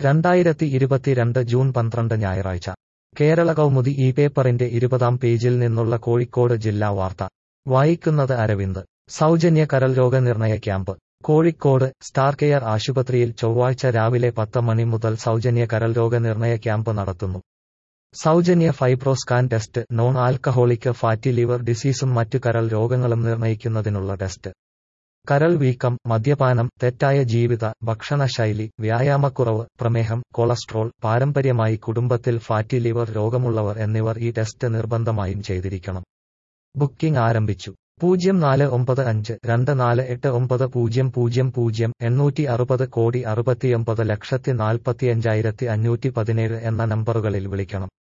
രണ്ടായിരത്തി ഇരുപത്തിരണ്ട് ജൂൺ പന്ത്രണ്ട് ഞായറാഴ്ച കേരള കൗമുദി ഈ പേപ്പറിന്റെ ഇരുപതാം പേജിൽ നിന്നുള്ള കോഴിക്കോട് ജില്ലാ വാർത്ത വായിക്കുന്നത് അരവിന്ദ് സൗജന്യ കരൾ രോഗനിർണയ ക്യാമ്പ് കോഴിക്കോട് സ്റ്റാർ കെയർ ആശുപത്രിയിൽ ചൊവ്വാഴ്ച രാവിലെ പത്ത് മണി മുതൽ സൗജന്യ കരൾ രോഗനിർണയ ക്യാമ്പ് നടത്തുന്നു സൗജന്യ FibroScan test non alcoholic fatty liver ഡിസീസും മറ്റു കരൾ രോഗങ്ങളും നിർണയിക്കുന്നതിനുള്ള ടെസ്റ്റ് കരൾ വീക്കം മദ്യപാനം തെറ്റായ ജീവിത ഭക്ഷണശൈലി വ്യായാമക്കുറവ് പ്രമേഹം കൊളസ്ട്രോൾ പാരമ്പര്യമായി കുടുംബത്തിൽ ഫാറ്റി ലിവർ രോഗമുള്ളവർ എന്നിവർ ഈ ടെസ്റ്റ് നിർബന്ധമായും ചെയ്തിരിക്കണം ബുക്കിംഗ് ആരംഭിച്ചു പൂജ്യം നാല് ഒമ്പത് അഞ്ച് രണ്ട് നാല് എട്ട് ഒമ്പത് പൂജ്യം പൂജ്യം പൂജ്യം എണ്ണൂറ്റി അറുപത് കോടി അറുപത്തിയൊമ്പത് ലക്ഷത്തി നാൽപ്പത്തിയഞ്ചായിരത്തി അഞ്ഞൂറ്റി പതിനേഴ് എന്ന നമ്പറുകളിൽ വിളിക്കണം